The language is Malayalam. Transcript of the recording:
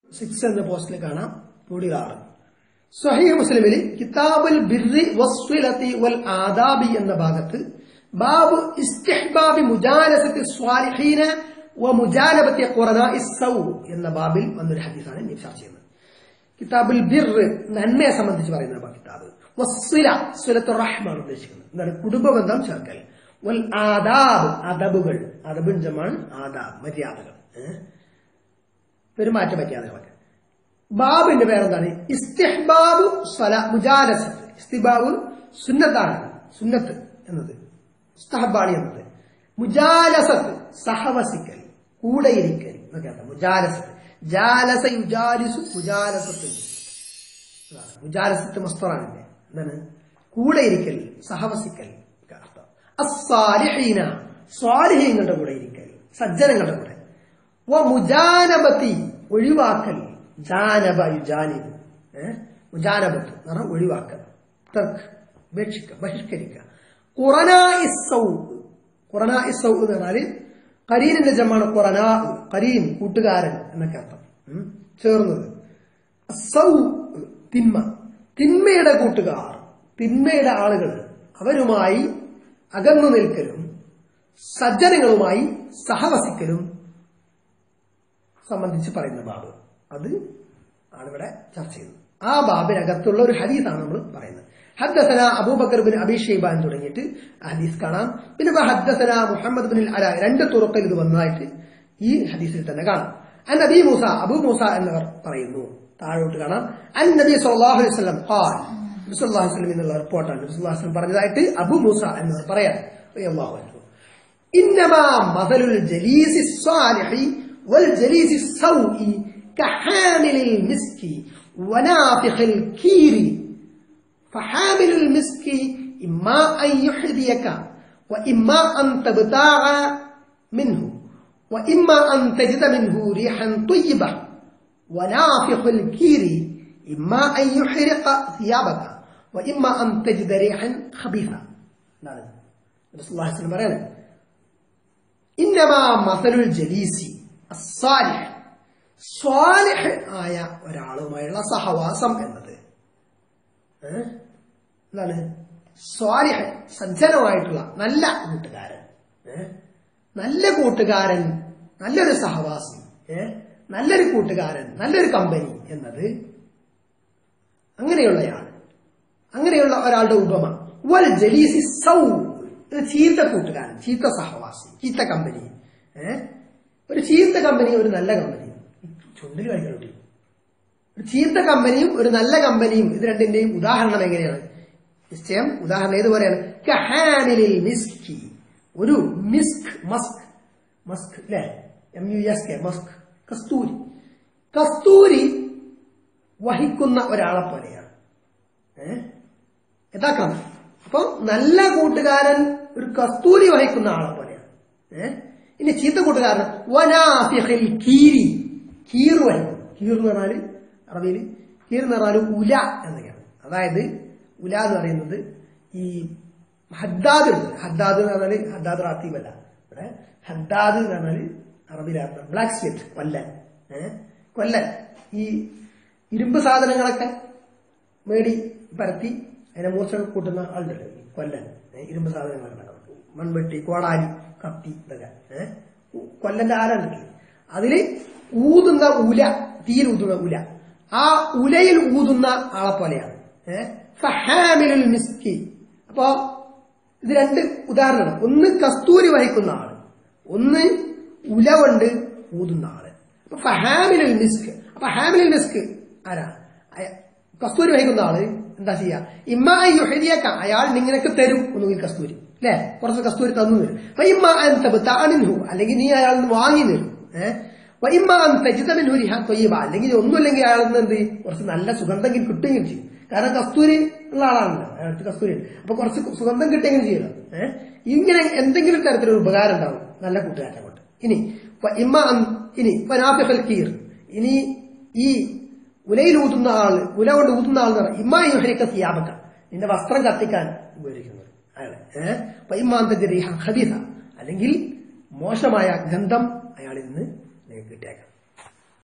സിക്സ് എന്ന പോസ്റ്റിൽ കാണാം നൂറ്റി ആറ് സഹീഹ് മുസ്ലിമിൽ കിതാബുൽ ബിർറി വസ്വിലത്തി വൽ ആദാബി എന്ന ഭാഗത്ത് ബാബു ഇസ്തിഹ്ബാബി മുജാലസത്തി സ്വാലിഹീന വ മുജാലബത്തി ഖുറനാഇ സൗ എന്ന ബാബിൽ വന്നൊരു ഹദീസാണ് ഇനി ചർച്ച ചെയ്യുന്നത് കിതാബുൽ ബിർ നന്മയെ സംബന്ധിച്ച് പറയുന്ന ബ- കിതാബ് വസ്വില സ്വലത്തു റഹ്മാണ് ഉദ്ദേശിക്കുന്നത് എന്താണ് കുടുംബബന്ധം ചേർക്കൽ വൽ ആദാബ് അദബുകൾ അദബിൻ ജമാണ് ആദാബ് മര്യാദകൾ ഏഹ്? പെരുമാറ്റ മര്യാദകളൊക്കെ ബാബിന്റെ പേരെന്താണ് ഇസ്തിഹ്ബാബു സ്വല മുജാലസത്ത് ഇസ്തിബാബു സുന്നത്താണ് സുന്നത്ത് എന്നത് ഇസ്തഹബാണി എന്നത് മുജാലസത്ത് സഹവസിക്കൽ കൂടെയിരിക്കൽ എന്നൊക്കെ അർത്ഥം മുജാലസത്ത് ജാലസ യുജാലിസു മുജാലസത്ത് അതാണ്. മുജാലസത്ത് മസ്തറാണില്ലേ എന്താണ് കൂടെയിരിക്കൽ സഹവസിക്കൽ ഒക്കെ അർത്ഥം അസ്സാലിഹീന സ്വാലിഹീങ്ങളുടെ കൂടെ ഇരിക്കൽ സജ്ജനങ്ങളുടെ കൂടെ വ മുജാനബത്തി ഒഴിവാക്കൽ ജാനബ യുജാനിബ് ഏഹ് മുജാനബത്ത് എന്ന് പറഞ്ഞാൽ ഒഴിവാക്കൽ തർക്ക് ഉപേക്ഷിക്കുക ബഹിഷ്കരിക്കുക ഖുറനാ ഇസ്സൗ ഖുറനാ ഇസ്സൗ എന്ന് പറഞ്ഞാല് കരീനിന്റെ ജമാണ് ഖുറനാ കരീൻ കൂട്ടുകാരൻ എന്നൊക്കെ അർത്ഥം ഉം. ചേർന്നത് സൗ തിന്മ തിന്മയുടെ കൂട്ടുകാർ തിന്മയുടെ ആളുകൾ അവരുമായി അകന്നു നിൽക്കലും സജ്ജനങ്ങളുമായി സഹവസിക്കലും സംബന്ധിച്ച് പറയുന്ന ബാബ് അത് ആണ് ഇവിടെ ചർച്ച ചെയ്യുന്നത് ആ ബാബിനകത്തുള്ള ഒരു ഹദീസാണ് നമ്മൾ പറയുന്നത് ഹദ്ദസന അബൂബക്കർ ബിൻ അബി ഷെയ്ബാൻ തുടങ്ങിയിട്ട് ആ ഹദീസ് കാണാം പിന്നെ ഇപ്പൊ ഹദ്ദസന മുഹമ്മദ് ബിൻ അല രണ്ട് തുറക്കൽ ഇത് വന്നതായിട്ട് ഈ ഹദീസിൽ തന്നെ കാണാം അൻ നബി മൂസ അബൂ മൂസ എന്നിവർ പറയുന്നു താഴോട്ട് കാണാം അൻ നബി സല്ലല്ലാഹു അലൈഹി വസല്ലം ഖാൽ നബി സല്ലല്ലാഹു അലൈഹി വസല്ലം എന്നുള്ള റിപ്പോർട്ടാണ് നബി സല്ലല്ലാഹു അലൈഹി വസല്ലം പറഞ്ഞതായിട്ട് അബൂ മൂസ എന്നിവർ പറയാം റളിയല്ലാഹു അൻഹു إنما مثل الجليس الصالح والجليس السوء كحامل المسك ونافخ الكير فحامل المسك إما أن يحذيك وإما أن تبتاع منه وإما أن تجد منه ريحا طيبة ونافخ الكير إما أن يحرق ثيابك وإما أن تجد ريحا خبيثة نعم رسول الله صلى الله عليه وسلم ഇന്നമാ മസലുൽ ജലീസി അസ്സാലിഹ് സ്വാലിഹ് ആയ ഒരാളുമായുള്ള സഹവാസം എന്നത് ഏ? എന്താണ് സ്വാലിഹ് സജ്ജനമായിട്ടുള്ള നല്ല കൂട്ടുകാരൻ ഏ? നല്ല കൂട്ടുകാരൻ നല്ലൊരു സഹവാസി ഏ? നല്ലൊരു കൂട്ടുകാരൻ നല്ലൊരു കമ്പനി എന്നത് അങ്ങനെയുള്ളയാൾ അങ്ങനെയുള്ള ഒരാളുടെ ഉപമ വൽ ജലീസി സൗ ഒരു ചീത്ത കൂട്ടുകാരൻ ചീത്ത സഹവാസി ചീത്ത കമ്പനി ഏ ഒരു ചീത്ത കമ്പനി ഒരു നല്ല കമ്പനി ചുണ്ടിൽ കഴിക്കണോട്ടി ഒരു ചീത്ത കമ്പനിയും ഒരു നല്ല കമ്പനിയും ഇത് രണ്ടിന്റെയും ഉദാഹരണം എങ്ങനെയാണ് നിശ്ചയം ഉദാഹരണം ഏതുപോലെയാണ് കഹാനിലിൽ മിസ്കി ഒരു മിസ്ക് മസ്ക് മസ്ക് അല്ലെ M U S K musk കസ്തൂരി കസ്തൂരി വഹിക്കുന്ന ഒരാളെ പോലെയാണ് ഏഹ് യഥാക്രമം അപ്പൊ നല്ല കൂട്ടുകാരൻ ഒരു കസ്തൂരി വഹിക്കുന്ന ആളെ പോലെയാണ് ഏഹ് ഇനി ചീത്ത കൂട്ടുകാരൻ വനാഫിഹിൽ കീരി കീർ വഹിക്കും കീർ എന്ന് പറഞ്ഞാല് അറബിയിൽ കീർ എന്ന് പറഞ്ഞാൽ ഉല എന്നൊക്കെയാണ് അതായത് ഉല എന്ന് പറയുന്നത് ഈ ഹദ്ദാദ് ഉണ്ട് ഹദ്ദാദ് എന്ന് പറഞ്ഞാല് ഹദ്ദാദ് റാത്തീബല്ല ഇവിടെ ഹദ്ദാദ് എന്ന് പറഞ്ഞാല് അറബിയിലാണ് ബ്ലാക്ക് സ്മിത്ത് കൊല്ലൻ ഏഹ് കൊല്ലൻ ഈ ഇരുമ്പ് സാധനങ്ങളൊക്കെ മേടി പരത്തി അതിനെ മൂർച്ച കൂട്ടുന്ന ആളുണ്ടല്ലോ ഈ കൊല്ലൻ ഏ, ഇരുമ്പ് സാധനങ്ങളൊക്കെ ഉണ്ടാക്കും മൺവെട്ടി കോടാലി കത്തി ഇതൊക്കെ ഏഹ് കൊല്ലന്റെ ആലുണ്ടല്ലേ അതില് ഊതുന്ന ഉല തീയിൽ ഊതുന്ന ഉല ആ ഉലയിൽ ഊതുന്ന ആളെ പോലെയാണ് ഏഹ് ഫഹാമിലുൽ മിസ്കി അപ്പോ ഇത് രണ്ട് ഉദാഹരണമാണ് ഒന്ന് കസ്തൂരി വഹിക്കുന്ന ആള് ഒന്ന് ഉല കൊണ്ട് ഊതുന്ന ആള് അപ്പൊ ഫഹാമിലുൽ മിസ്ക് അപ്പൊ ഹാമിലുൽ മിസ്ക് ആരാ അയ- കസ്തൂരി വഹിക്കുന്ന ആള് എന്താ ചെയ്യാ ഇമ്മ യുഹരിയക്ക അയാൾ നിങ്ങനക്ക് തരും ഒന്നുകിൽ കസ്തൂരി അല്ലെ കുറച്ച് കസ്തൂരി തന്നു തരും അപ്പൊ ഇമ്മ അൻഹു അല്ലെങ്കിൽ നീ അയാൾ നിന്ന് വാങ്ങി തരും ഏഹ് അപ്പൊ ഇമ്മ തജിതമിൻഹു റിഹ തൊയ്യബ അല്ലെങ്കിൽ ഒന്നുമില്ലെങ്കിൽ അയാൾ നിന്ന് എന്ത് ചെയ്യും? കുറച്ച് നല്ല സുഗന്ധം കിട്ടുകയും ചെയ്യും കാരണം കസ്തൂരി ഉള്ള ആളാണല്ലോ അയാൾക്ക് കസ്തൂരി ഉണ്ട് അപ്പൊ കുറച്ച് സുഗന്ധം കിട്ടുകയും ചെയ്യണം ഏഹ് ഇങ്ങനെ എന്തെങ്കിലും തരത്തിലൊരു ഉപകാരം ഉണ്ടാവും നല്ല കൂട്ടുകാരനെ കൊണ്ട് ഇനി ഫ ഇമ്മ അൻ- ഇനി ഫനാഫിഫൽ കീർ ഇനി ഈ ഉലയിൽ ഊതുന്ന ആള് ഉല കൊണ്ട് ഊതുന്ന ആൾ എന്ന് പറഞ്ഞാൽ ഇമ്മ യുഹരിക്ക സിയാബക്ക നിന്റെ വസ്ത്രം കത്തിക്കാൻ ഉപയോഗിക്കുന്നത് അയാളെ ഏഹ് അപ്പൊ ഇമ്മാന്തന്റെ ഹദീസ അല്ലെങ്കിൽ മോശമായ ഗന്ധം അയാളിൽ നിന്ന് നിങ്ങൾക്ക് കിട്ടിയേക്കാം